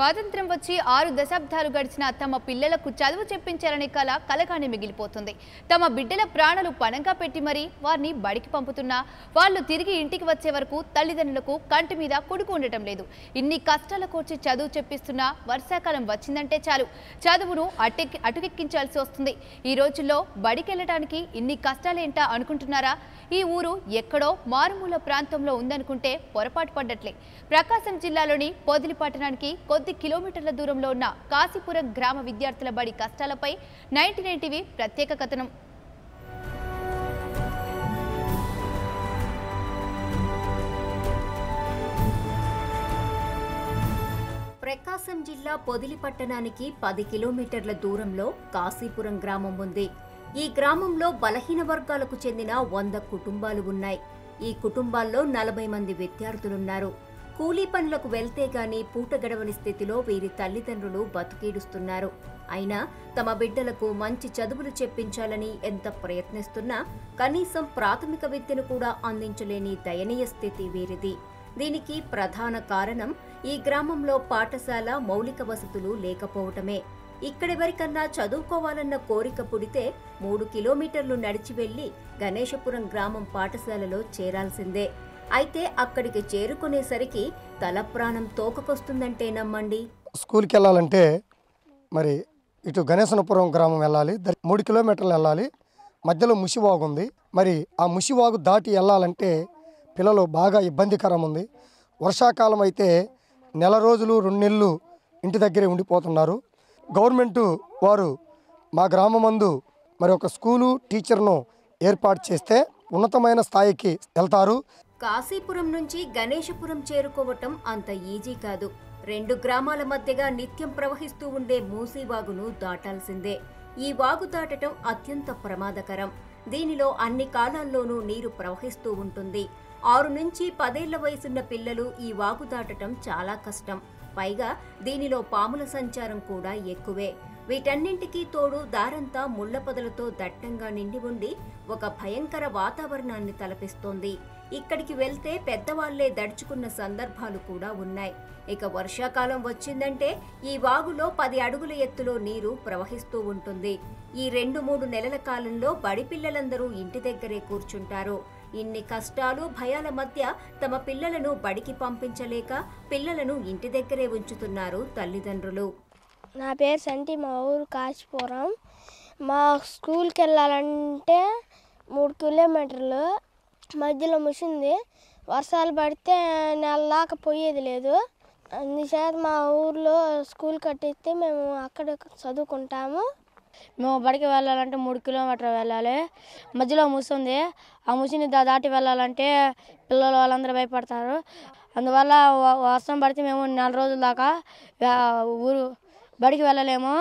స్వాతంత్ర్యం వచ్చి ఆరు దశాబ్దాలు గడిచిన తమ పిల్లలకు చదువు చెప్పించాలనే కల కలగానే మిగిలిపోతుంది తమ బిడ్డల ప్రాణాలు పణంగా పెట్టి మరీ వారిని బడికి పంపుతున్నా వాళ్ళు తిరిగి ఇంటికి వచ్చే వరకు తల్లిదండ్రులకు కంటి మీద కొడుకు ఉండటం లేదు ఇన్ని కష్టాల కోర్చి చదువు చెప్పిస్తున్నా వర్షాకాలం వచ్చిందంటే చాలు చదువును అటెక్కి అటుకెక్కించాల్సి వస్తుంది ఈ రోజుల్లో బడికి వెళ్ళటానికి ఇన్ని కష్టాలేంటా అనుకుంటున్నారా ఈ ఊరు ఎక్కడో మారుమూల ప్రాంతంలో ఉందనుకుంటే పొరపాటు పడ్డట్లే ప్రకాశం జిల్లాలోని పొదిలి పట్టణానికి కొద్ది కిలోమీటర్ల దూరంలో ఉన్న కాశీపురం గ్రామ విద్యార్థుల బడి కష్టాలపై నైన్టీ నైన్ టీవీ ప్రత్యేక కథనం ప్రకాశం జిల్లా పొదిలి పట్టణానికి పది కిలోమీటర్ల దూరంలో కాశీపురం గ్రామం ఉంది ఈ గ్రామంలో బలహీన వర్గాలకు చెందిన వంద కుటుంబాలు ఉన్నాయి ఈ కుటుంబాల్లో నలభై మంది విద్యార్థులున్నారు కూలీ పనులకు వెళ్తే గాని పూట గడవని స్థితిలో వీరి తల్లిదండ్రులు బతుకీడుస్తున్నారు అయినా తమ బిడ్డలకు మంచి చదువులు చెప్పించాలని ఎంత ప్రయత్నిస్తున్నా కనీసం ప్రాథమిక విద్యను కూడా అందించలేని దయనీయ స్థితి వీరిది దీనికి ప్రధాన కారణం ఈ గ్రామంలో పాఠశాల మౌలిక వసతులు లేకపోవటమే ఇక్కడెవరికన్నా చదువుకోవాలన్న కోరిక పుడితే మూడు కిలోమీటర్లు నడిచి వెళ్లి గణేశపురం గ్రామం పాఠశాలలో చేరాల్సిందే అయితే అక్కడికి చేరుకునేసరికి తల ప్రాణం తోకకొస్తుందంటే నమ్మండి స్కూల్కి వెళ్ళాలంటే మరి ఇటు గణేశనపురం గ్రామం వెళ్ళాలి ద- మూడు కిలోమీటర్లు వెళ్ళాలి మధ్యలో ముషివాగు ఉంది మరి ఆ ముషివాగు దాటి వెళ్ళాలంటే పిల్లలు బాగా ఇబ్బందికరం ఉంది వర్షాకాలం అయితే నెల రోజులు రెండు నెలలు ఇంటి దగ్గరే ఉండిపోతున్నారు గవర్నమెంటు వారు మా గ్రామమందు మరి ఒక స్కూలు టీచర్ను ఏర్పాటు చేస్తే ఉన్నతమైన స్థాయికి వెళ్తారు కాశీపురం నుంచి గణేశపురం చేరుకోవటం అంత ఈజీ కాదు రెండు గ్రామాల మధ్యగా నిత్యం ప్రవహిస్తూ ఉండే మూసీ వాగును దాటాల్సిందే ఈ వాగు దాటటం అత్యంత ప్రమాదకరం దీనిలో అన్ని కాలాల్లోనూ నీరు ప్రవహిస్తూ ఉంటుంది ఆరు నుంచి పదేళ్ల వయసున్న పిల్లలు ఈ వాగు దాటటం చాలా కష్టం పైగా దీనిలో పాముల సంచారం కూడా ఎక్కువే వీటన్నింటికీ తోడు దారంతా ముళ్ల పొదలతో దట్టంగా నిండి ఉండి ఒక భయంకర వాతావరణాన్ని తలపిస్తోంది ఇక్కడికి వెళ్తే పెద్దవాళ్లే దడుచుకున్న సందర్భాలు కూడా ఉన్నాయి ఇక వర్షాకాలం వచ్చిందంటే ఈ వాగులో పది అడుగుల ఎత్తులో నీరు ప్రవహిస్తూ ఉంటుంది ఈ రెండు మూడు నెలల కాలంలో బడి పిల్లలందరూ ఇంటి దగ్గరే కూర్చుంటారు ఇన్ని కష్టాలు భయాల మధ్య తమ పిల్లలను బడికి పంపించలేక పిల్లలను ఇంటి దగ్గరే ఉంచుతున్నారు తల్లిదండ్రులు నా పేరు సంటి మా ఊరు కాశీపురం మా స్కూల్కి వెళ్ళాలంటే మూడు కిలోమీటర్లు మధ్యలో ముసింది వర్షాలు పడితే నెల దాకా పోయేది లేదు అందుచేత మా ఊర్లో స్కూల్ కట్టిస్తే మేము అక్కడ చదువుకుంటాము మేము బడికి వెళ్ళాలంటే మూడు కిలోమీటర్ వెళ్ళాలి మధ్యలో ముసి ఉంది ఆ ముసిని దా- దాటి వెళ్ళాలంటే పిల్లలు వాళ్ళందరూ భయపడతారు అందువల్ల వ- వర్షం పడితే మేము నెల రోజుల దాకా వా- ఊరు బడికి వెళ్ళలేము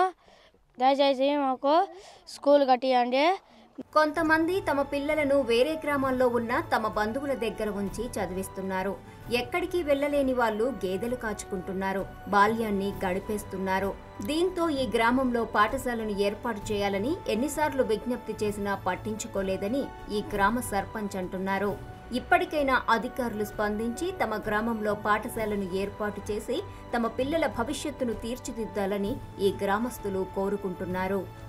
దయచేసి మాకు స్కూల్ కట్టియండి కొంతమంది తమ పిల్లలను వేరే గ్రామాల్లో ఉన్న తమ బంధువుల దగ్గర ఉంచి చదివిస్తున్నారు ఎక్కడికి వెళ్ళలేని వాళ్ళు గేదెలు కాచుకుంటున్నారు బాల్యాన్ని గడిపేస్తున్నారు దీంతో ఈ గ్రామంలో పాఠశాలను ఏర్పాటు చేయాలని ఎన్నిసార్లు విజ్ఞప్తి చేసినా పట్టించుకోలేదని ఈ గ్రామ సర్పంచ్ అంటున్నారు ఇప్పటికైనా అధికారులు స్పందించి తమ గ్రామంలో పాఠశాలను ఏర్పాటు చేసి తమ పిల్లల భవిష్యత్తును తీర్చిదిద్దాలని ఈ గ్రామస్తులు కోరుకుంటున్నారు